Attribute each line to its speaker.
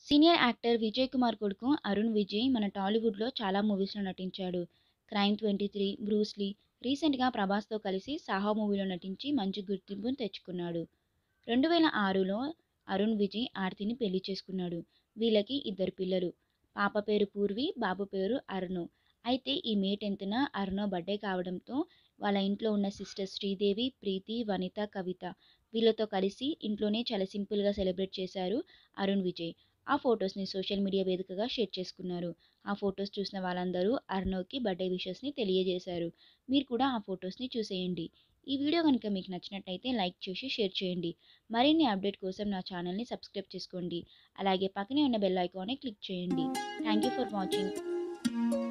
Speaker 1: senior actor Vijay Kumar కొడుకు అరుణ్ విజయ్ మన టాలీవుడ్లో చాలా మూవీస్లో నటించాడు క్రైమ్ ట్వంటీ త్రీ బ్రూస్లీ రీసెంట్గా ప్రభాస్తో కలిసి సాహో మూవీలో నటించి మంచి గుర్తింపును తెచ్చుకున్నాడు రెండు వేల ఆరులో అరుణ్ విజయ్ ఆర్తిని పెళ్లి చేసుకున్నాడు వీళ్ళకి ఇద్దరు పిల్లలు పాప పేరు పూర్వి బాబు పేరు అరుణు అయితే ఈ మే టెన్త్న అరుణో బర్త్డే కావడంతో వాళ్ళ ఇంట్లో ఉన్న సిస్టర్ శ్రీదేవి ప్రీతి వనిత కవిత వీళ్ళతో కలిసి ఇంట్లోనే చాలా సింపుల్గా సెలబ్రేట్ చేశారు అరుణ్ విజయ్ ఆ ఫొటోస్ని సోషల్ మీడియా వేదికగా షేర్ చేసుకున్నారు ఆ ఫొటోస్ చూసిన వాళ్ళందరూ అర్ణవ్కి బర్త్డే విషెస్ని తెలియజేశారు మీరు కూడా ఆ ఫొటోస్ని చూసేయండి ఈ వీడియో కనుక మీకు నచ్చినట్టయితే లైక్ చేసి షేర్ చేయండి మరిన్ని అప్డేట్ కోసం నా ఛానల్ని సబ్స్క్రైబ్ చేసుకోండి అలాగే పక్కనే ఉన్న బెల్ ఐకాన్ని క్లిక్ చేయండి థ్యాంక్ యూ ఫర్ వాచింగ్